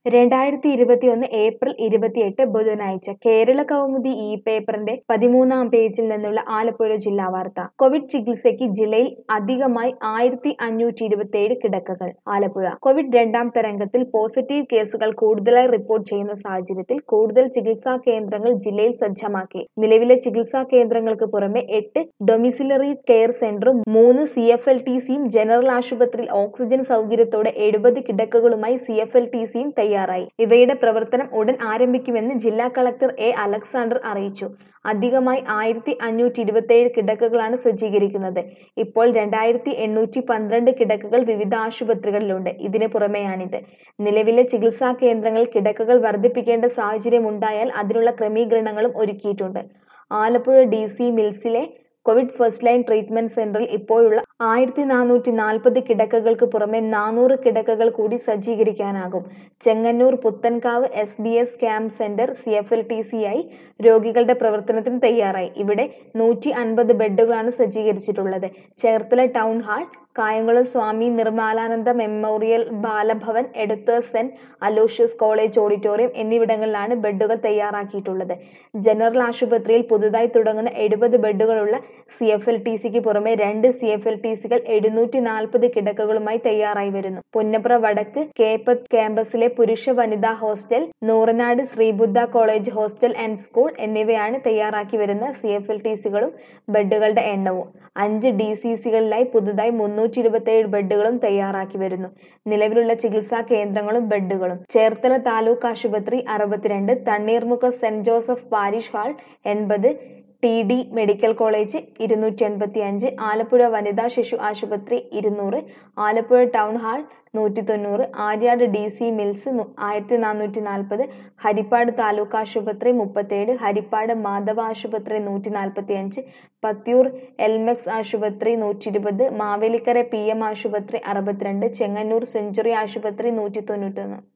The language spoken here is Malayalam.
രണ്ടായിരത്തി ഇരുപത്തിയൊന്ന് ഏപ്രിൽ ഇരുപത്തിയെട്ട് ബുധനാഴ്ച കേരള കൗമുദി ഇ പേപ്പറിന്റെ പതിമൂന്നാം പേജിൽ നിന്നുള്ള ആലപ്പുഴ ജില്ലാ വാർത്ത കോവിഡ് ചികിത്സയ്ക്ക് ജില്ലയിൽ അധികമായി ആയിരത്തി അഞ്ഞൂറ്റി ഇരുപത്തിയേഴ് കിടക്കകൾ ആലപ്പുഴ കോവിഡ് രണ്ടാം തരംഗത്തിൽ പോസിറ്റീവ് കേസുകൾ കൂടുതലായി റിപ്പോർട്ട് ചെയ്യുന്ന സാഹചര്യത്തിൽ കൂടുതൽ ചികിത്സാ കേന്ദ്രങ്ങൾ ജില്ലയിൽ സജ്ജമാക്കി നിലവിലെ ചികിത്സാ കേന്ദ്രങ്ങൾക്ക് പുറമെ എട്ട് ഡൊമിസിലറി കെയർ സെന്ററും മൂന്ന് സി എഫ് എൽ ടി സിയും ജനറൽ ആശുപത്രിയിൽ ഓക്സിജൻ സൗകര്യത്തോടെ എഴുപത് കിടക്കകളുമായി സി എഫ് എൽ ടി സിയും തയ്യാറായി ഇവയുടെ പ്രവർത്തനം ഉടൻ ആരംഭിക്കുമെന്ന് ജില്ലാ കളക്ടർ എ അലക്സാണ്ടർ അറിയിച്ചു അധികമായി ആയിരത്തി അഞ്ഞൂറ്റി ഇരുപത്തിയേഴ് കിടക്കകളാണ് സജ്ജീകരിക്കുന്നത് ഇപ്പോൾ രണ്ടായിരത്തി എണ്ണൂറ്റി പന്ത്രണ്ട് കിടക്കകൾ വിവിധ ആശുപത്രികളിലുണ്ട് ഇതിന് പുറമെയാണിത് നിലവിലെ ചികിത്സാ കേന്ദ്രങ്ങളിൽ കിടക്കകൾ വർദ്ധിപ്പിക്കേണ്ട സാഹചര്യം ഉണ്ടായാൽ അതിനുള്ള ക്രമീകരണങ്ങളും ഒരുക്കിയിട്ടുണ്ട് ആലപ്പുഴ ഡി സി മിൽസിലെ കോവിഡ് ഫസ്റ്റ് ലൈൻ ട്രീറ്റ്മെന്റ് സെന്ററിൽ ഇപ്പോഴുള്ള ആയിരത്തി നാനൂറ്റി നാൽപ്പത് കിടക്കകൾക്ക് പുറമെ നാനൂറ് കിടക്കകൾ കൂടി സജ്ജീകരിക്കാനാകും Chengannur Puthenkavu S B S camp centre C F L T C ആയി രോഗികളുടെ പ്രവർത്തനത്തിന് തയ്യാറായി ഇവിടെ നൂറ്റി അൻപത് ബെഡുകളാണ് സജ്ജീകരിച്ചിട്ടുള്ളത് Cherthala town hall Kayamkulam Swami Nirmalananda memorial Balabhavan Edathua saint Aloysius college auditorium എന്നിവിടങ്ങളിലാണ് ബെഡുകൾ തയ്യാറാക്കിയിട്ടുള്ളത് ജനറൽ ആശുപത്രിയിൽ പുതുതായി തുടങ്ങുന്ന എഴുപത് ബെഡുകളുള്ള സി എഫ് എൽ ടി സിക്ക് പുറമെ രണ്ട് സി എഫ് എൽ ടി സികൾ എഴുന്നൂറ്റി നാൽപ്പത് കിടക്കകളുമായി തയ്യാറായി വരുന്നു പുന്നപ്ര വടക്ക് കേപ്പത്ത് ക്യാമ്പസിലെ പുരുഷ വനിതാ hostel Nooranad Sreebuddha college hostel and school എന്നിവയാണ് തയ്യാറാക്കി വരുന്ന സി എഫ് എൽ ടി സികളും ബെഡുകളുടെ എണ്ണവും അഞ്ച് ഡി സി സികളിലായി പുതുതായി മുന്നൂറ്റി ഇരുപത്തിയേഴ് ബെഡുകളും തയ്യാറാക്കി വരുന്നു നിലവിലുള്ള ചികിത്സാ കേന്ദ്രങ്ങളും ബെഡുകളും ചേർത്തല താലൂക്ക് ആശുപത്രി അറുപത്തിരണ്ട് Thanneermukha saint Joseph parish hall എൺപത് ടി ഡി മെഡിക്കൽ കോളേജ് ഇരുന്നൂറ്റി എൺപത്തി അഞ്ച് ആലപ്പുഴ വനിതാ ശിശു ആശുപത്രി ഇരുന്നൂറ് ആലപ്പുഴ ടൗൺ ഹാൾ നൂറ്റി തൊണ്ണൂറ് ആര്യാട് ഡി സി മിൽസ് ആയിരത്തി നാനൂറ്റി നാൽപ്പത് ഹരിപ്പാട് താലൂക്ക് ആശുപത്രി മുപ്പത്തേഴ് ഹരിപ്പാട് മാധവ ആശുപത്രി നൂറ്റി നാൽപ്പത്തി അഞ്ച് പത്തിയൂർ എൽമെക്സ് ആശുപത്രി നൂറ്റി ഇരുപത് മാവേലിക്കര പി എം ആശുപത്രി അറുപത്തിരണ്ട് ചെങ്ങന്നൂർ സെഞ്ചുറി ആശുപത്രി നൂറ്റി തൊണ്ണൂറ്റൊന്ന്